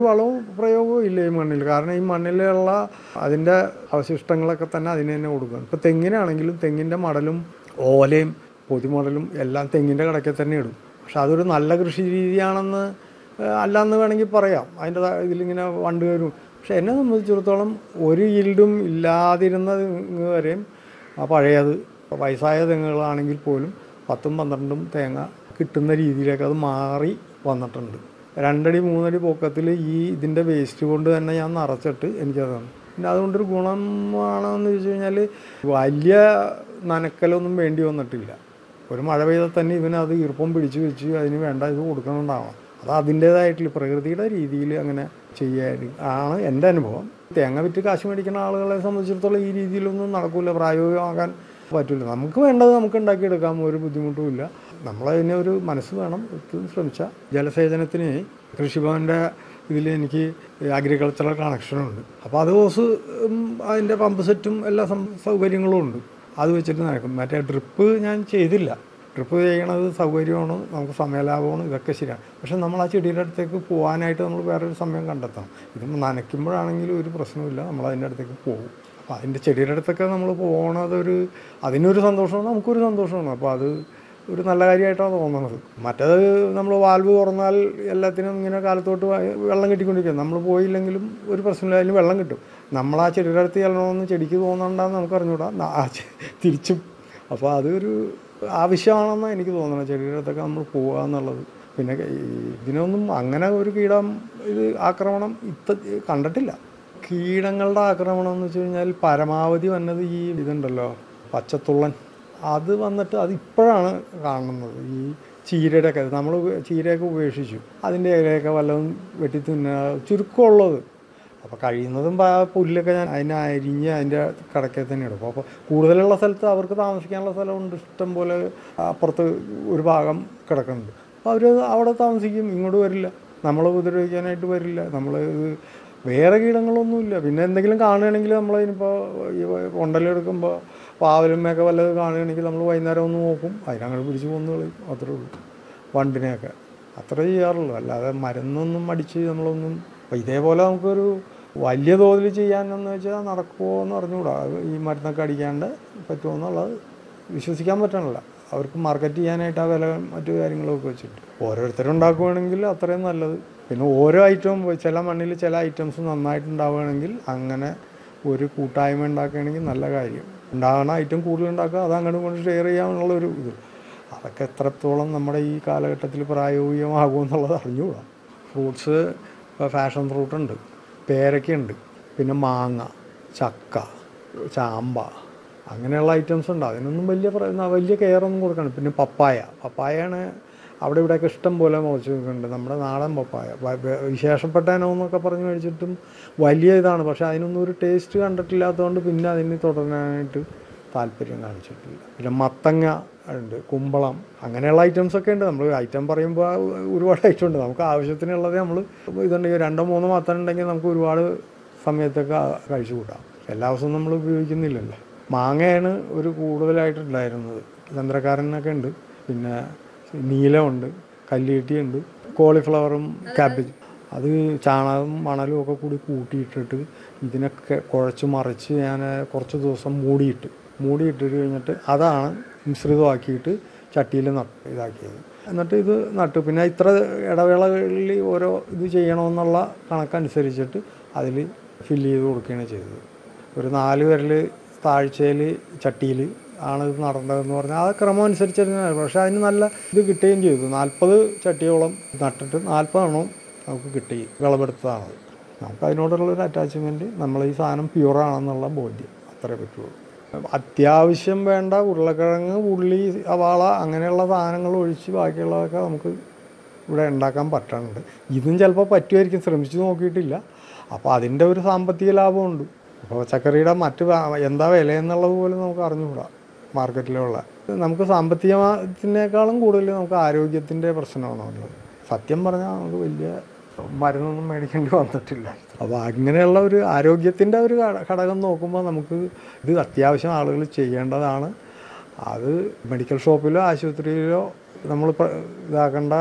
വളവും പ്രയോഗവും ഇല്ല ഈ മണ്ണിൽ കാരണം ഈ മണ്ണിലുള്ള അതിൻ്റെ അവശിഷ്ടങ്ങളൊക്കെ തന്നെ അതിന് തന്നെ കൊടുക്കണം ഇപ്പോൾ തെങ്ങിനാണെങ്കിലും തെങ്ങിൻ്റെ മടലും ഓലയും പൊതിമടലും എല്ലാം തെങ്ങിൻ്റെ കടയ്ക്ക് തന്നെ ഇടും പക്ഷെ അതൊരു നല്ല കൃഷി രീതിയാണെന്ന് ഏഹ്, അല്ലാന്ന് വേണമെങ്കിൽ പറയാം അതിൻ്റെ ഇതിലിങ്ങനെ വണ്ട് കയറും പക്ഷെ എന്നെ സംബന്ധിച്ചിടത്തോളം ഒരു ഈൽഡും ഇല്ലാതിരുന്ന തെങ്ങ് വരെയും ആ പഴയത് വയസ്സായ തെങ്ങുകളാണെങ്കിൽ പോലും പത്തും പന്ത്രണ്ടും തേങ്ങ കിട്ടുന്ന രീതിയിലേക്ക് അത് മാറി വന്നിട്ടുണ്ട് രണ്ടടി മൂന്നടി പൊക്കത്തിൽ ഈ ഇതിൻ്റെ വേസ്റ്റ് കൊണ്ട് തന്നെ ഞാൻ നിറച്ചിട്ട് എനിക്കത് തന്നു പിന്നെ അതുകൊണ്ടൊരു ഗുണമാണെന്ന് ചോദിച്ചു കഴിഞ്ഞാൽ വലിയ നനക്കലൊന്നും വേണ്ടി വന്നിട്ടില്ല ഒരു മഴ പെയ്താൽ തന്നെ ഇവനത് ഈർപ്പം പിടിച്ചു വെച്ച് അതിന് വേണ്ട ഇത് കൊടുക്കുന്നുണ്ടാവണം അത് അതിൻ്റേതായിട്ടുള്ള പ്രകൃതിയുടെ രീതിയിൽ അങ്ങനെ ചെയ്യാൻ ആണ് എൻ്റെ അനുഭവം തേങ്ങ വിറ്റ് കാശ് മേടിക്കുന്ന ആളുകളെ സംബന്ധിച്ചിടത്തോളം ഈ രീതിയിലൊന്നും നടക്കില്ല പ്രായോഗികമാകാൻ പറ്റില്ല നമുക്ക് വേണ്ടത് നമുക്ക് ഉണ്ടാക്കിയെടുക്കാം ഒരു ബുദ്ധിമുട്ടും ഇല്ല നമ്മളതിനെ ഒരു മനസ്സ് വേണം ഒത്തിരി ശ്രമിച്ചാൽ ജലസേചനത്തിന് കൃഷിഭവൻ്റെ ഇതിൽ എനിക്ക് അഗ്രികൾച്ചറൽ കണക്ഷനുണ്ട് അപ്പോൾ അത് ഹോസ് ഉം, അതിൻ്റെ പമ്പ് സെറ്റും എല്ലാ സം- സൗകര്യങ്ങളും ഉണ്ട് അത് വെച്ചിട്ട് നടക്കും മറ്റേ ഡ്രിപ്പ് ഞാൻ ചെയ്തില്ല ഡ്രിപ്പ് ചെയ്യണത് സൗകര്യമാണ് നമുക്ക് സമയലാഭമാണ് ഇതൊക്കെ ശരിയാണ് പക്ഷെ നമ്മൾ ആ ചെടിയുടെ അടുത്തേക്ക് പോകാനായിട്ട് നമ്മൾ വേറൊരു സമയം കണ്ടെത്തണം ഇത് നനയ്ക്കുമ്പോഴാണെങ്കിലും ഒരു പ്രശ്നമില്ല നമ്മൾ അതിൻ്റെ അടുത്തേക്ക് പോകും അപ്പോൾ അതിൻ്റെ ചെടിയുടെ അടുത്തൊക്കെ നമ്മൾ പോകണത് ഒരു അതിനൊരു സന്തോഷമാണ് നമുക്കൊരു സന്തോഷമാണ് അപ്പോൾ അത് ഒരു നല്ല കാര്യമായിട്ടാണ് തോന്നുന്നത് മറ്റേത് നമ്മൾ വാൽവ് തുറന്നാൽ എല്ലാത്തിനും ഇങ്ങനെ കാലത്തോട്ട് വ- വെള്ളം കിട്ടിക്കൊണ്ടിരിക്കും നമ്മൾ പോയില്ലെങ്കിലും ഒരു പ്രശ്നമില്ല അതിന് വെള്ളം കിട്ടും നമ്മൾ ആ ചെടിയുടെ അടുത്ത് ചെല്ലണമെന്ന് ചെടിക്ക് തോന്നണ്ടെന്ന് നമുക്ക് അറിഞ്ഞൂടാ ന- ആ ചെ- തിരിച്ചും അപ്പോൾ അതൊരു ആവശ്യമാണെന്ന് എനിക്ക് തോന്നുന്നത് ചെടിയുടെ അടുത്തൊക്കെ നമ്മൾ പോകുക എന്നുള്ളത് പിന്നെ ഈ ഇതിനൊന്നും അങ്ങനെ ഒരു കീടം ഇത് ആക്രമണം ഇത്ത കണ്ടിട്ടില്ല കീടങ്ങളുടെ ആക്രമണം എന്ന് വെച്ച് കഴിഞ്ഞാൽ പരമാവധി വന്നത് ഈ ഇതുണ്ടല്ലോ പച്ചത്തുള്ളൻ അത് വന്നിട്ട് അത് ഇപ്പോഴാണ് കാണുന്നത് ഈ ചീരയുടെ ഒക്കെ നമ്മൾ ചീരയൊക്കെ ഉപേക്ഷിച്ചു അതിൻ്റെ ഇലയൊക്കെ വല്ലതും വെട്ടി തിന്നുക ചുരുക്കമുള്ളത് അപ്പോൾ കഴിയുന്നതും പ- പുല്ലൊക്കെ ഞാൻ അതിനെ അരിഞ്ഞ് അതിൻ്റെ കടക്കെ തന്നെ ഇടും അപ്പോൾ കൂടുതലുള്ള സ്ഥലത്ത് അവർക്ക് താമസിക്കാനുള്ള സ്ഥലമുണ്ട് ഇഷ്ടം പോലെ അപ്പുറത്ത് ഒരു ഭാഗം കിടക്കുന്നുണ്ട് അപ്പോൾ അവർ അവിടെ താമസിക്കും ഇങ്ങോട്ട് വരില്ല നമ്മളെ ഉപദ്രവിക്കാനായിട്ട് വരില്ല നമ്മൾ ഇത് വേറെ കീടങ്ങളൊന്നുമില്ല പിന്നെ എന്തെങ്കിലും കാണുകയാണെങ്കിൽ നമ്മളതിനിപ്പോൾ ഈ കൊണ്ടലെടുക്കുമ്പോൾ പാവലുമ്മയൊക്കെ വല്ലത് കാണുകയാണെങ്കിൽ നമ്മൾ വൈകുന്നേരം ഒന്ന് നോക്കും അതിനങ്ങനെ പിടിച്ച് കൊന്നു കളയും അത്രേ ഉള്ളൂ വണ്ടിനെയൊക്കെ അത്ര ചെയ്യാറുള്ളൂ അല്ലാതെ മരുന്നൊന്നും അടിച്ച് നമ്മളൊന്നും അപ്പോൾ ഇതേപോലെ നമുക്കൊരു വലിയ തോതിൽ ചെയ്യാനെന്ന് വെച്ചാൽ നടക്കുമോ എന്ന് അറിഞ്ഞുകൂടാ അത് ഈ മരുന്നൊക്കെ അടിക്കാണ്ട് പറ്റുമോ എന്നുള്ളത് വിശ്വസിക്കാൻ പറ്റണില്ല അവർക്ക് മാർക്കറ്റ് ചെയ്യാനായിട്ട് ആ വില മറ്റു കാര്യങ്ങളൊക്കെ വെച്ചിട്ട് ഓരോരുത്തരും ഉണ്ടാക്കുവാണെങ്കിൽ അത്രയും നല്ലത് പിന്നെ ഓരോ ഐറ്റവും ചില മണ്ണിൽ ചില ഐറ്റംസ് നന്നായിട്ടുണ്ടാവുകയാണെങ്കിൽ അങ്ങനെ ഒരു കൂട്ടായ്മ ഉണ്ടാക്കുകയാണെങ്കിൽ നല്ല കാര്യം ഉണ്ടാകുന്ന ഐറ്റം കൂടുതൽ ഉണ്ടാക്കുക അത് അങ്ങോട്ടും കൊണ്ട് ഷെയർ ചെയ്യാനുള്ള ഒരു ഇത് അതൊക്കെ എത്രത്തോളം നമ്മുടെ ഈ കാലഘട്ടത്തിൽ പ്രായോഗികമാകുമെന്നുള്ളത് അറിഞ്ഞുകൂടാ ഫ്രൂട്ട്സ് ഇപ്പോൾ ഫാഷൻ ഫ്രൂട്ട് ഉണ്ട് പേരയ്ക്കുണ്ട് പിന്നെ മാങ്ങ ചക്ക ചാമ്പ അങ്ങനെയുള്ള ഐറ്റംസ് ഉണ്ട് അതിനൊന്നും വലിയ പ്ര- ന- വലിയ കെയർ ഒന്നും കൊടുക്കണം പിന്നെ പപ്പായ പപ്പായാണ് അവിടെ ഇവിടെയൊക്കെ ഇഷ്ടം പോലെ മുളച്ച് നിൽക്കുന്നുണ്ട് നമ്മുടെ നാടൻ പപ്പായ വ- വ- വിശേഷപ്പെട്ട ഇനമെന്നൊക്കെ പറഞ്ഞ് കഴിച്ചിട്ടും വലിയ ഇതാണ് പക്ഷേ അതിനൊന്നും ഒരു ടേസ്റ്റ് കണ്ടിട്ടില്ലാത്തതുകൊണ്ട് പിന്നെ അതിന് തുടരാനായിട്ട് താല്പര്യം കാണിച്ചിട്ടില്ല പിന്നെ മത്തങ്ങ ഉണ്ട് കുമ്പളം അങ്ങനെയുള്ള ഐറ്റംസ് ഒക്കെ ഉണ്ട് നമ്മൾ ഐറ്റം പറയുമ്പോൾ ഒരുപാട് ഐറ്റം ഉണ്ട് നമുക്ക് ആവശ്യത്തിനുള്ളത് നമ്മൾ ഇതുണ്ടെങ്കിൽ രണ്ടോ മൂന്നോ മത്തൻ ഉണ്ടെങ്കിൽ നമുക്ക് ഒരുപാട് സമയത്തൊക്കെ കഴിച്ചു കൂട്ടാം എല്ലാ ദിവസവും നമ്മൾ ഉപയോഗിക്കുന്നില്ലല്ലോ മാങ്ങയാണ് ഒരു കൂടുതലായിട്ടുണ്ടായിരുന്നത് ചന്ദ്രക്കാരനൊക്കെ ഉണ്ട് പിന്നെ നീലമുണ്ട് കല്ലിയട്ടിയുണ്ട് കോളിഫ്ലവറും ക്യാബേജ് അത് ചാണകം മണലും ഒക്കെ കൂടി കൂട്ടിയിട്ടിട്ട് ഇതിനൊക്കെ കുഴച്ച് മറിച്ച് ഞാൻ കുറച്ച് ദിവസം മൂടിയിട്ട് മൂടിയിട്ടിട്ട് കഴിഞ്ഞിട്ട് അതാണ് മിശ്രിതമാക്കിയിട്ട് ചട്ടിയിൽ നട്ട് ഇതാക്കിയത് എന്നിട്ട് ഇത് നട്ടു പിന്നെ ഇത്ര ഇടവേളകളിൽ ഓരോ ഇത് ചെയ്യണമെന്നുള്ള കണക്കനുസരിച്ചിട്ട് അതിൽ ഫില്ല് ചെയ്ത് കൊടുക്കുകയാണ് ചെയ്തത് ഒരു നാല് വിരൽ താഴ്ചയിൽ ചട്ടിയിൽ ആണ് ഇത് നടന്നതെന്ന് പറഞ്ഞാൽ ആ ക്രമം അനുസരിച്ചിരുന്ന പക്ഷേ അതിന് നല്ല ഇത് കിട്ടുകയും ചെയ്തു നാൽപ്പത് ചട്ടിയോളം നട്ടിട്ട് നാൽപ്പതെണ്ണം നമുക്ക് കിട്ടി വിളവെടുത്തതാണത് നമുക്ക് അതിനോടുള്ള ഒരു അറ്റാച്ച്മെൻറ്റ് നമ്മൾ ഈ സാധനം പ്യൂറാണെന്നുള്ള ബോധ്യം അത്രേ പറ്റുള്ളൂ അത്യാവശ്യം വേണ്ട ഉരുളക്കിഴങ്ങ് ഉള്ളി സവാള അങ്ങനെയുള്ള സാധനങ്ങൾ ഒഴിച്ച് ബാക്കിയുള്ളതൊക്കെ നമുക്ക് ഇവിടെ ഉണ്ടാക്കാൻ പറ്റുന്നുണ്ട് ഇതും ചിലപ്പോൾ പറ്റുമായിരിക്കും ശ്രമിച്ചു നോക്കിയിട്ടില്ല അപ്പോൾ അതിൻ്റെ ഒരു സാമ്പത്തിക ലാഭമുണ്ട് അപ്പോൾ പച്ചക്കറിയുടെ മറ്റ് വാ- എന്താ വില എന്നുള്ളത് പോലും നമുക്ക് അറിഞ്ഞുകൂടാ മാർക്കറ്റിലുള്ള നമുക്ക് സാമ്പത്തികത്തിനേക്കാളും കൂടുതൽ നമുക്ക് ആരോഗ്യത്തിൻ്റെ പ്രശ്നമാണ് ഉള്ളത് സത്യം പറഞ്ഞാൽ നമുക്ക് വലിയ മരുന്നൊന്നും മേടിക്കേണ്ടി വന്നിട്ടില്ല അപ്പോൾ അങ്ങനെയുള്ള ഒരു ആരോഗ്യത്തിൻ്റെ ഒരു ഘട- ഘടകം നോക്കുമ്പോൾ നമുക്ക് ഇത് അത്യാവശ്യം ആളുകൾ ചെയ്യേണ്ടതാണ് അത് മെഡിക്കൽ ഷോപ്പിലോ ആശുപത്രിയിലോ നമ്മൾ പ്ര- ഇതാക്കേണ്ട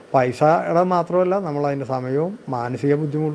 പൈസയുടെ മാത്രമല്ല നമ്മൾ അതിൻ്റെ സമയവും മാനസിക ബുദ്ധിമുട്ടും